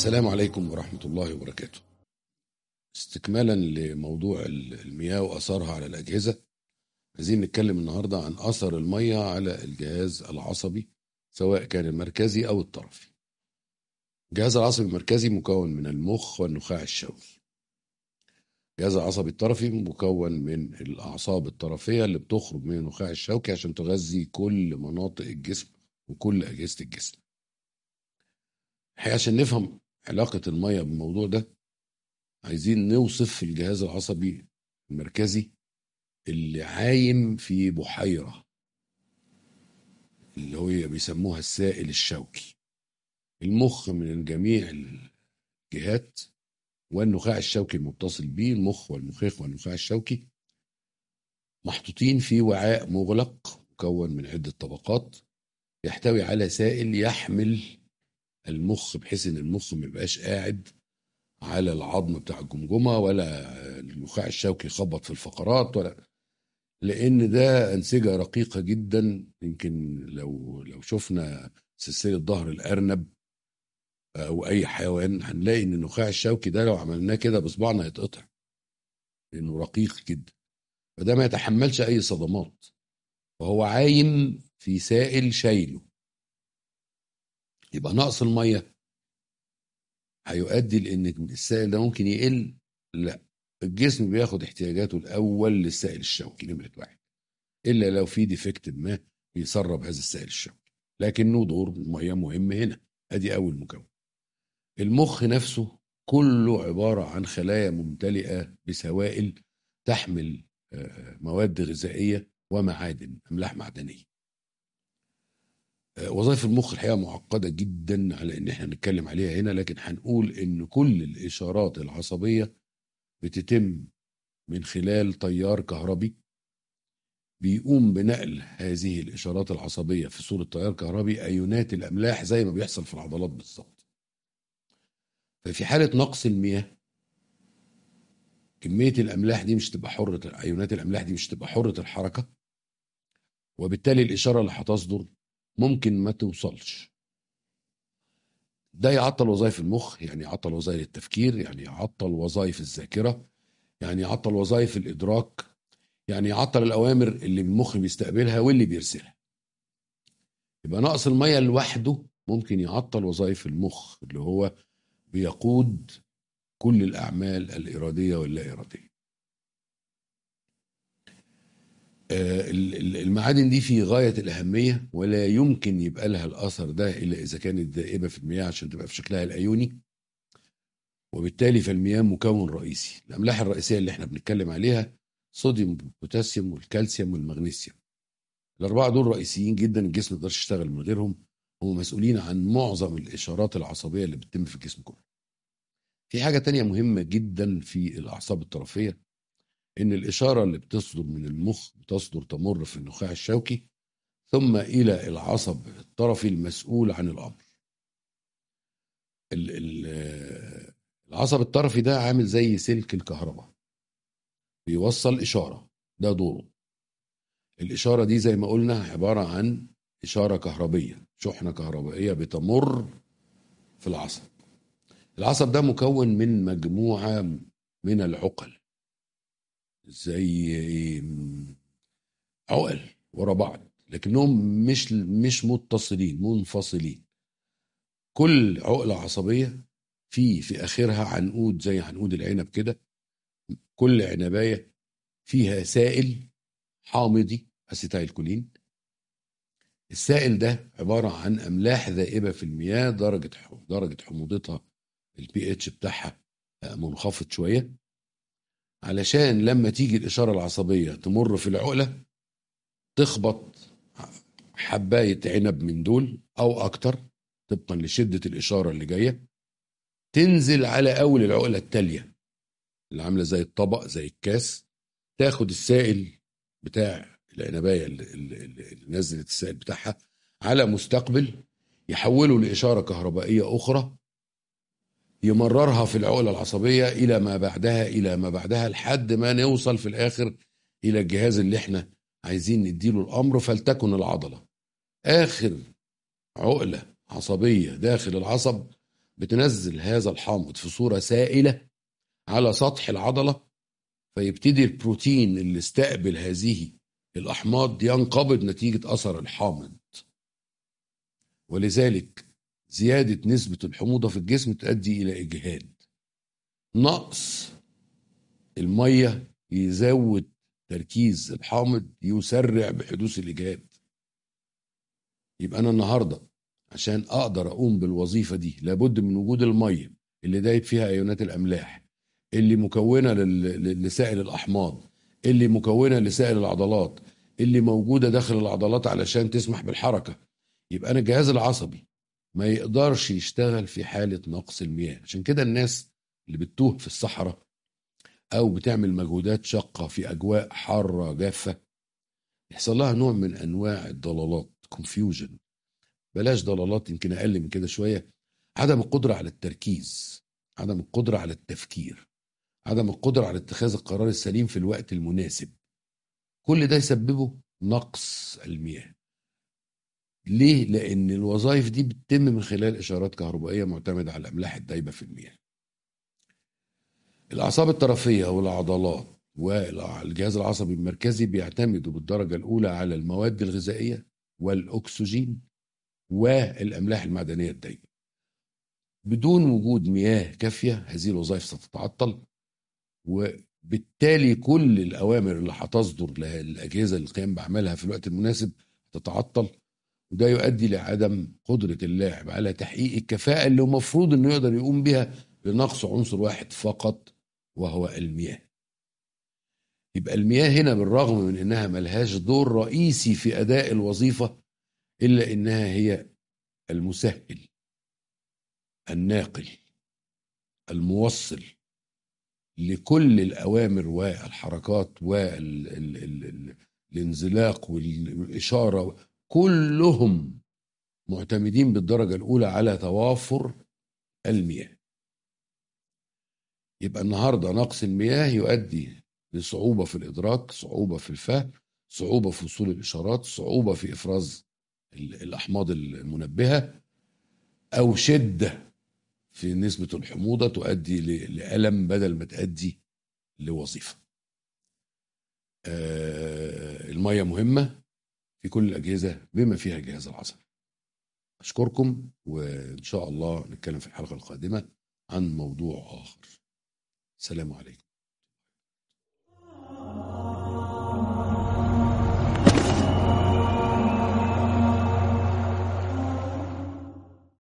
السلام عليكم ورحمة الله وبركاته استكمالا لموضوع المياه وأثرها على الأجهزة عايزين نتكلم النهاردة عن أثر المية على الجهاز العصبي سواء كان المركزي أو الطرفي الجهاز العصبي المركزي مكون من المخ والنخاع الشوكي الجهاز العصبي الطرفي مكون من الأعصاب الطرفية اللي بتخرج من النخاع الشوكي عشان تغذي كل مناطق الجسم وكل أجهزة الجسم الحقيقة عشان نفهم علاقة المية بالموضوع ده عايزين نوصف الجهاز العصبي المركزي اللي عايم في بحيرة اللي هو بيسموها السائل الشوكي المخ من جميع الجهات والنخاع الشوكي المتصل به المخ والمخيخ والنخاع الشوكي محطوطين في وعاء مغلق مكون من عدة طبقات يحتوي على سائل يحمل المخ بحيث ان المخ ما يبقاش قاعد على العظم بتاع الجمجمه ولا النخاع الشوكي يخبط في الفقرات ولا لان ده انسجه رقيقه جدا يمكن لو لو شفنا سلسله ظهر الارنب او اي حيوان هنلاقي ان النخاع الشوكي ده لو عملناه كده بصبعنا هيتقطع لانه رقيق جدا فده ما يتحملش اي صدمات وهو عايم في سائل شايله يبقى نقص الميه هيؤدي لان السائل ده ممكن يقل لا الجسم بياخد احتياجاته الاول للسائل الشوكي نمره واحد الا لو في ديفكت ما بيسرب هذا السائل الشوكي لكنه دور ميه مهم هنا ادي اول مكون المخ نفسه كله عباره عن خلايا ممتلئه بسوائل تحمل مواد غذائيه ومعادن املاح معدنيه وظائف المخ الحقيقه معقده جدا على ان احنا نتكلم عليها هنا لكن هنقول ان كل الاشارات العصبيه بتتم من خلال تيار كهربي بيقوم بنقل هذه الاشارات العصبيه في صوره تيار كهربي ايونات الاملاح زي ما بيحصل في العضلات بالظبط ففي حاله نقص المياه كميه الاملاح دي مش تبقى حره ايونات الاملاح دي مش تبقى حره الحركه وبالتالي الاشاره اللي هتصدر ممكن ما توصلش ده يعطل وظائف المخ يعني يعطل وظائف التفكير يعني يعطل وظائف الذاكرة يعني يعطل وظائف الإدراك يعني يعطل الأوامر اللي المخ بيستقبلها واللي بيرسلها يبقى نقص المية لوحده ممكن يعطل وظائف المخ اللي هو بيقود كل الأعمال الإرادية واللا إرادية المعادن دي في غاية الأهمية ولا يمكن يبقى لها الأثر ده إلا إذا كانت دائبة في المياه عشان تبقى في شكلها الأيوني وبالتالي فالمياه مكون رئيسي الأملاح الرئيسية اللي احنا بنتكلم عليها صوديوم والبوتاسيوم والكالسيوم والمغنيسيوم الأربعة دول رئيسيين جدا الجسم ما يقدرش يشتغل من غيرهم هم مسؤولين عن معظم الإشارات العصبية اللي بتتم في الجسم كله في حاجة تانية مهمة جدا في الأعصاب الطرفية ان الاشاره اللي بتصدر من المخ بتصدر تمر في النخاع الشوكي ثم الى العصب الطرفي المسؤول عن الامر العصب الطرفي ده عامل زي سلك الكهرباء بيوصل اشاره ده دوره الاشاره دي زي ما قلنا عباره عن اشاره كهربيه شحنه كهربائيه بتمر في العصب العصب ده مكون من مجموعه من العقل زي عقل ورا بعض لكنهم مش مش متصلين منفصلين كل عقله عصبيه في في اخرها عنقود زي عنقود العنب كده كل عنبايه فيها سائل حامضي اسيتايل كولين السائل ده عباره عن املاح ذائبه في المياه درجه درجه حموضتها البي اتش بتاعها منخفض شويه علشان لما تيجي الإشارة العصبية تمر في العقلة تخبط حباية عنب من دول أو أكتر طبقا لشدة الإشارة اللي جاية تنزل على أول العقلة التالية اللي عاملة زي الطبق زي الكاس تاخد السائل بتاع العنباية اللي, اللي نزلت السائل بتاعها على مستقبل يحوله لإشارة كهربائية أخرى يمررها في العقلة العصبية إلى ما بعدها إلى ما بعدها لحد ما نوصل في الآخر إلى الجهاز اللي احنا عايزين نديله الأمر فلتكن العضلة آخر عقلة عصبية داخل العصب بتنزل هذا الحامض في صورة سائلة على سطح العضلة فيبتدي البروتين اللي استقبل هذه الأحماض ينقبض نتيجة أثر الحامض ولذلك زيادة نسبة الحموضة في الجسم تؤدي إلى إجهاد نقص المية يزود تركيز الحامض يسرع بحدوث الإجهاد يبقى أنا النهاردة عشان أقدر أقوم بالوظيفة دي لابد من وجود المية اللي دايب فيها أيونات الأملاح اللي مكونة لل- لسائل الأحماض اللي مكونة لسائل العضلات اللي موجودة داخل العضلات علشان تسمح بالحركة يبقى أنا الجهاز العصبي ما يقدرش يشتغل في حالة نقص المياه عشان كده الناس اللي بتتوه في الصحراء أو بتعمل مجهودات شاقة في أجواء حارة جافة يحصل لها نوع من أنواع الضلالات confusion بلاش ضلالات يمكن أقل من كده شوية عدم القدرة على التركيز عدم القدرة على التفكير عدم القدرة على اتخاذ القرار السليم في الوقت المناسب كل ده يسببه نقص المياه ليه؟ لأن الوظائف دي بتتم من خلال إشارات كهربائية معتمدة على الأملاح الدايبة في المياه. الأعصاب الطرفية والعضلات والجهاز العصبي المركزي بيعتمدوا بالدرجة الأولى على المواد الغذائية والأكسجين والأملاح المعدنية الدايبة. بدون وجود مياه كافية هذه الوظائف ستتعطل وبالتالي كل الأوامر اللي هتصدر للأجهزة للقيام بعملها في الوقت المناسب تتعطل وده يؤدي لعدم قدرة اللاعب على تحقيق الكفاءة اللي المفروض انه يقدر يقوم بها لنقص عنصر واحد فقط وهو المياه يبقى المياه هنا بالرغم من انها ملهاش دور رئيسي في اداء الوظيفة الا انها هي المسهل الناقل الموصل لكل الاوامر والحركات والانزلاق والاشاره كلهم معتمدين بالدرجه الاولى على توافر المياه يبقى النهارده نقص المياه يؤدي لصعوبه في الادراك صعوبه في الفهم صعوبه في وصول الاشارات صعوبه في افراز ال- الاحماض المنبهه او شده في نسبه الحموضه تؤدي ل- لالم بدل ما تؤدي لوظيفه آه، الميه مهمه في كل الاجهزه بما فيها الجهاز العصبي اشكركم وان شاء الله نتكلم في الحلقه القادمه عن موضوع اخر السلام عليكم